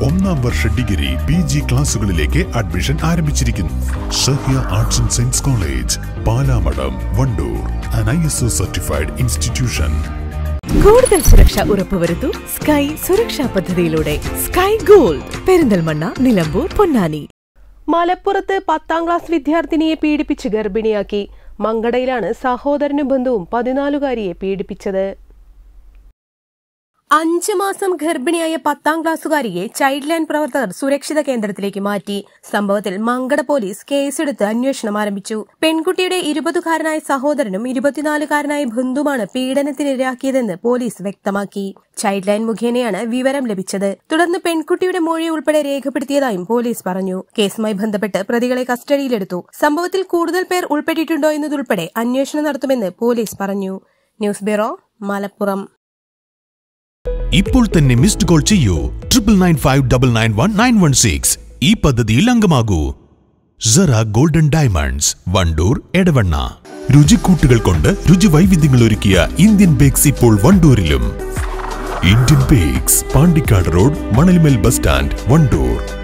ഒന്നാം വർഷ degree P G ക്ലാസുകളിലേക്ക് അഡ്മിഷൻ ആരംഭിച്ചിരിക്കുന്നു Sahya arts and science college Palamadam Wandoor an I S O certified institution കൂടുതൽ സുരക്ഷ ഉറപ്പുവരുത്തൂ സ്കൈ സുരക്ഷാ പദ്ധതിയിലൂടെ സ്കൈ ഗോൾഡ് പെരിന്തൽമണ്ണ നിലമ്പൂർ പൊന്നാനി മലപ്പുറത്ത് പത്താം ക്ലാസ് വിദ്യാർത്ഥിനിയെ പീഡിപ്പിച്ച് ഗർഭിണിയാക്കി മങ്കടയിലാണ് സഹോദരനും ബന്ധുവും പതിനാലുകാരിയെ പീഡിപ്പിച്ചത് അഞ്ച് മാസം ഗർഭിണിയായ പത്താം ക്ലാസ്സുകാരിയെ ചൈൽഡ് ലൈൻ പ്രവർത്തകർ സുരക്ഷിത കേന്ദ്രത്തിലേക്ക് മാറ്റി സംഭവത്തിൽ മങ്കട പോലീസ് കേസെടുത്ത് അന്വേഷണം ആരംഭിച്ചു പെൺകുട്ടിയുടെ ഇരുപതുകാരനായ സഹോദരനും ഇരുപത്തിനാലുകാരനായ ബന്ധുവാണ് പീഡനത്തിനിരയാക്കിയതെന്ന് പോലീസ് വ്യക്തമാക്കി ചൈൽഡ് ലൈൻ മുഖേനയാണ് വിവരം ലഭിച്ചത് തുടർന്ന് പെൺകുട്ടിയുടെ മൊഴി ഉൾപ്പെടെ രേഖപ്പെടുത്തിയതായും പോലീസ് പറഞ്ഞു കേസുമായി ബന്ധപ്പെട്ട് പ്രതികളെ കസ്റ്റഡിയിലെടുത്തു സംഭവത്തിൽ കൂടുതൽ പേർ ഉൾപ്പെട്ടിട്ടുണ്ടോ എന്നതുൾപ്പെടെ അന്വേഷണം നടത്തുമെന്ന് പോലീസ് പറഞ്ഞു ന്യൂസ് ബ്യൂറോ മലപ്പുറം ഇപ്പോൾ തന്നെ മിസ്ഡ് കോൾ ചെയ്യൂ triple nine five double nine one nine one six ഈ പദ്ധതിയിൽ അംഗമാകൂ സറ ഗോൾഡൻ ഡയമണ്ട്സ് വണ്ടൂർ എടവണ്ണ രുചിക്കൂട്ടുകൾ കൊണ്ട് രുചി വൈവിധ്യങ്ങൾ ഒരുക്കിയ ഇന്ത്യൻ ബേക്സ് ഇപ്പോൾ വണ്ടൂരിലും Indian bakes Pandikkad road Manalmel bus stand Wandoor